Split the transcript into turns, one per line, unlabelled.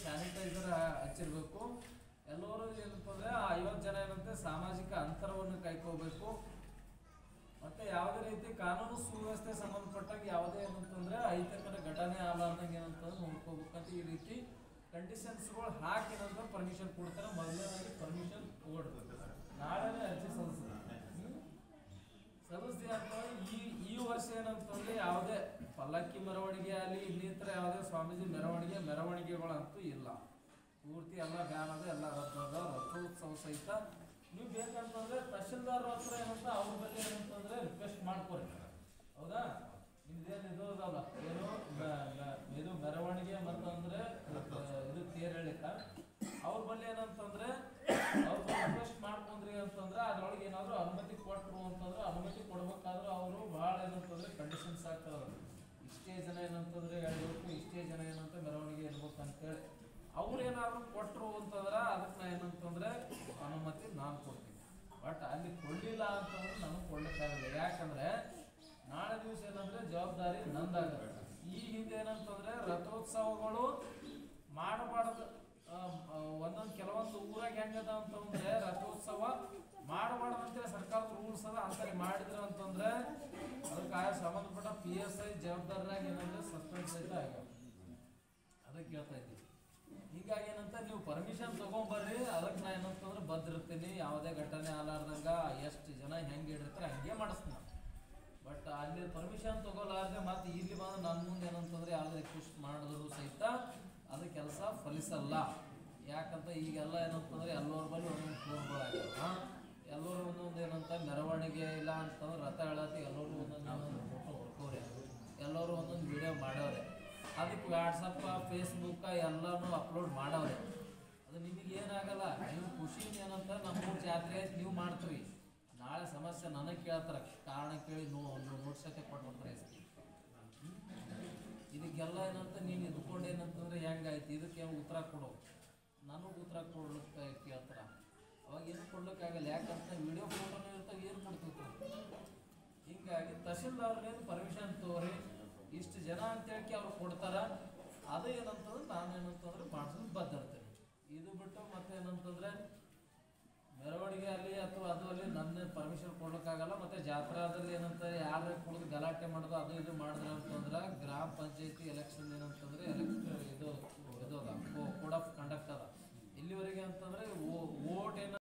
Sanitiser ಹಚ್ಚಿರ್ಬೇಕು ಎಲ್ಲರೂ ಏನಂತಂದ್ರೆ ಆ ಐವತ್ತು ಜನ ಏನಂತೆ ಸಾಮಾಜಿಕ ಅಂತರವನ್ನು ಕಾಯ್ಕೋಬೇಕು ಮತ್ತೆ ಯಾವುದೇ ರೀತಿ ಕಾನೂನು ಸುವ್ಯವಸ್ಥೆ ಸಂಬಂಧಪಟ್ಟಾಗ ಯಾವುದೇ ಏನಂತಂದ್ರೆ ಅಹಿತಕರ ಘಟನೆ ಆಗಲಾರ್ದಂಗೆ ಏನಂತಂದ್ರೆ ನೋಡ್ಕೋಬೇಕಂತ ಈ ರೀತಿ ಕಂಡೀಷನ್ಸ್ಗಳು ಹಾಕಿ ನಂತರ ಪರ್ಮಿಷನ್ ಕೊಡ್ತಾರೆ ಮೊದಲನೇದಾಗಿ ಪರ್ಮಿಷನ್ ಕೊಡ್ಬೇಕು ನಾಳೆನೇ ಅರ್ಜಿ ಸಲ್ಲಿಸ್ತಾರೆ ಹ್ಮ್? ಸಲ್ಲಿಸ್ತೀವಿ ಅಂತಂದ್ರೆ ಈ ಈ ವರ್ಷ ಏನಂತಂದ್ರೆ ಯಾವುದೇ ಪಲ್ಲಕ್ಕಿ ಮೆರವಣಿಗೆ ಆಗಲಿ ಇನ್ನಿತರ ಯಾವುದೇ ಸ್ವಾಮೀಜಿ ಮೆರವಣಿಗೆ ಮೆರವಣಿಗೆಗಳಂತೂ ಇಲ್ಲ ಪೂರ್ತಿ ಎಲ್ಲ ಬ್ಯಾನ್ ಅದ ಎಲ್ಲ ರಥದ ರಥೋತ್ಸವ ಸಹಿತ ನೀವು ಬೇಕಂತಂದ್ರೆ ತಹಶೀಲ್ದಾರ್ ಹತ್ರ ಏನಂತ ಅವ್ರ ಬಗ್ಗೆ ಏನಂತಂದ್ರೆ ರಿಕ್ವೆಸ್ಟ್ ಮಾಡ್ಕೊರಿ ಹೌದಾ ನಿಮ್ದೇನು ಇದು ಅದಲ್ಲ ಏನು ಮ- ಮ- ಇದು ಮೆರವಣಿಗೆ ಮತ್ತಂದ್ರೆ ಅಹ್, ಇದು ತೇರ್ ಹೇಳಿಕ ಅವ್ರ ಬಳಿ ಏನಂತಂದ್ರೆ ಅವ್ರು ರಿಕ್ವೆಸ್ಟ್ ಮಾಡ್ಕೊಂಡ್ರಿ ಅಂತಂದ್ರೆ ಅದ್ರೊಳಗೆ ಏನಾದ್ರು ಅನುಮತಿ ಕೊಟ್ರು ಅಂತಂದ್ರೆ ಅನುಮತಿ ಕೊಡ್ಬೇಕಾದ್ರೆ ಅವರು ಭಾಳ ಏನಂತಂದ್ರೆ ಕಂಡೀಷನ್ಸ್ ಹಾಕ್ತಾರೆ ಇಷ್ಟೇ ಜನ ಏನಂತಂದ್ರೆ ಹೇಳ್ಬೇಕು ಇಷ್ಟೇ ಜನ ಏನಂತ ಮೆರವಣಿಗೆ ಇರ್ಬೇಕು ಅಂತೇಳಿ ಅವ್ರು ಏನಾದ್ರು ಕೊಟ್ರು ಅಂತಂದ್ರೆ ಅದಕ್ಕೆ ನಾ ಏನಂತಂದ್ರೆ ಅನುಮತಿ ನಾನು ಕೊಡ್ತೀನಿ ಬಟ್ ಅಲ್ಲಿ ಕೊಡ್ಲಿಲ್ಲ ಅಂತಂದ್ರೆ ನನಗೆ ಕೊಡ್ಲಿಕ್ಕಾಗಲ್ಲ ಯಾಕಂದ್ರೆ ನಾಳೆ ದಿವಸ ಏನಂದ್ರೆ ಜವಾಬ್ದಾರಿ ನಂದಾಗತ್ತೆ ಈ ಹಿಂದೆ ಏನಂತಂದ್ರೆ ರಥೋತ್ಸವಗಳು ಮಾಡಬಾರ್ದು ಆ, ಆ, ಒಂದೊಂದು ಕೆಲವೊಂದು ಊರಾಗ ಹೆಂಗದ ಅಂತಂದ್ರೆ ರಥೋತ್ಸವ ಮಾಡಬಾರ್ದು ಅಂತೇಳಿ ಸರ್ಕಾರದ ರೂಲ್ಸ್ ಅದ ಅಂತಾರೆ ಮಾಡಿದ್ರು ಅಂತಂದ್ರೆ ಅದಕ್ಕೆ ಆಯಾ ಸಂಬಂಧಪಟ್ಟ ಪಿ ಎಸ್ ಐ ಜವಾಬ್ದಾರಿಯಾಗ ಏನಂದ್ರೆ ಸಸ್ಪೆಂಡ್ ಸಹಿತ ಆಗ್ಯಾವ ಅದಕ್ಕೆ ಹೇಳ್ತಾ ಇದ್ದೀವಿ ಹೀಗಾಗಿ ಏನಂತ ನೀವು ಪರ್ಮಿಷನ್ ತಗೊಂಬರ್ರಿ ಅದಕ್ಕೆ ನಾ ಏನಂತಂದ್ರೆ ಬದ್ದಿರ್ತೀನಿ ಯಾವುದೇ ಘಟನೆ ಆಲಾರ್ದಂಗ ಎಷ್ಟು ಜನ ಹೆಂಗೆ ಇಡಿರ್ತಾರೆ ಹಂಗೆ ಮಾಡಿಸ್ತೀನಿ ಬಟ್ ಅಲ್ಲಿ ಪರ್ಮಿಷನ್ ತಗೋಲಾರ್ದೆ ಮತ್ತೆ ಇಲ್ಲಿ ಬಂದು ನನ್ನ ಮುಂದೆ ಏನಂತಂದ್ರೆ ಯಾವ್ದು ರಿಕ್ವೆಸ್ಟ್ ಮಾಡಿದ್ರು ಸಹಿತ ಅದು ಕೆಲಸ ಫಲಿಸಲ್ಲ ಯಾಕಂತ ಈಗೆಲ್ಲ ಏನಂತಂದ್ರೆ ಎಲ್ಲರ ಬಳಿ ಒಂದೊಂದು ಫೋನ್ಗಳಾಗ್ಯಾವ ಎಲ್ಲರೂ ಒಂದೊಂದು ಏನಂತ ಮೆರವಣಿಗೆ ಇಲ್ಲ ಅಂತಂದ್ರೆ ರಥ ಹೇಳತ್ತಿ ಎಲ್ಲರೂ ಒಂದೊಂದು ಫೋಟೋ ಹೊಡ್ಕೋರಿ ಎಲ್ಲರೂ ಒಂದೊಂದು ವಿಡಿಯೋ ಮಾಡವ್ರೆ ಅದಕ್ಕೆ ವಾಟ್ಸಪ್ ಫೇಸ್ಬುಕ್ ಎಲ್ಲನೂ ಅಪ್ಲೋಡ್ ಮಾಡವ್ರೆ ಅದು ನಿಮಗೆ ಏನಾಗಲ್ಲ ನೀವು ಖುಷಿ ಏನಂತ ನಮ್ಮೂರ ಜಾತ್ರೆ ಆಯ್ತು ನೀವು ಮಾಡ್ತೀರಿ ನಾಳೆ ಸಮಸ್ಯೆ ನನಗೆ ಕೇಳ್ತಾರೆ ಕಾರಣ ಕೇಳಿ ನೋ ನೋಡ್ಸಕ್ಕೆ ಕೊಟ್ಬಿಡ್ತಾರೆ ಇದಕ್ಕೆಲ್ಲ ಏನಂತ ನೀನು ಇದ್ಕೊಂಡು ಏನಂತಂದ್ರೆ ಹೆಂಗಾಯ್ತು ಇದಕ್ಕೆ ಏನು ಉತ್ತರ ಕೊಡು ನನಗೆ ಉತ್ತರ ಕೊಡ್ಲಿಕ್ಕೆ ಕೇಳ್ತಾರ ಅವಾಗ ಏನು ಕೊಡ್ಲಿಕ್ಕಾಗಲ್ಲ ಯಾಕಂತ ವಿಡಿಯೋ ಫೋಟೋನೇ ಇರ್ತಾವೆ ಏನು ಕೊಡ್ತಿರ್ತಾರೆ ಹಿಂಗಾಗಿ ತಹಶೀಲ್ದಾರ್ನೇನು ಪರ್ಮಿಷನ್ ತಗೋರಿ ಇಷ್ಟು ಜನ ಅಂತೇಳಿ ಅವ್ರು ಕೊಡ್ತಾರ ಅದು ಏನಂತಂದ್ರೆ ನಾನು ಏನಂತಂದ್ರೆ ಮಾಡ್ಸೋದು ಬದ್ದಿರ್ತೇನೆ ಇದು ಬಿಟ್ಟು ಮತ್ತೆ ಏನಂತಂದ್ರೆ ಮೆರವಣಿಗೆ ಅಲ್ಲಿ ಅಥವಾ ಅದು ಅಲ್ಲಿ ನನ್ನ ಪರ್ಮಿಷನ್ ಕೊಡ್ಲಿಕ್ಕಾಗಲ್ಲ ಮತ್ತೆ ಜಾತ್ರಾದಲ್ಲಿ ಏನಂತ ಯಾರು ಕುಡಿದು ಗಲಾಟೆ ಮಾಡೋದು ಅದು ಇದು ಮಾಡಿದ್ರೆ ಅಂತಂದ್ರೆ ಗ್ರಾಮ ಪಂಚಾಯತಿ ಎಲೆಕ್ಷನ್ ಏನಂತಂದ್ರೆ ಎಲೆಕ್ಷನ್ ಇದು ಇದು ಅದ ಕೋಡ್ ಆಫ್ ಕಂಡಕ್ಟ್ ಅದ ಇಲ್ಲಿವರೆಗೆ ಅಂತಂದ್ರೆ ಓಟ್ ಏನ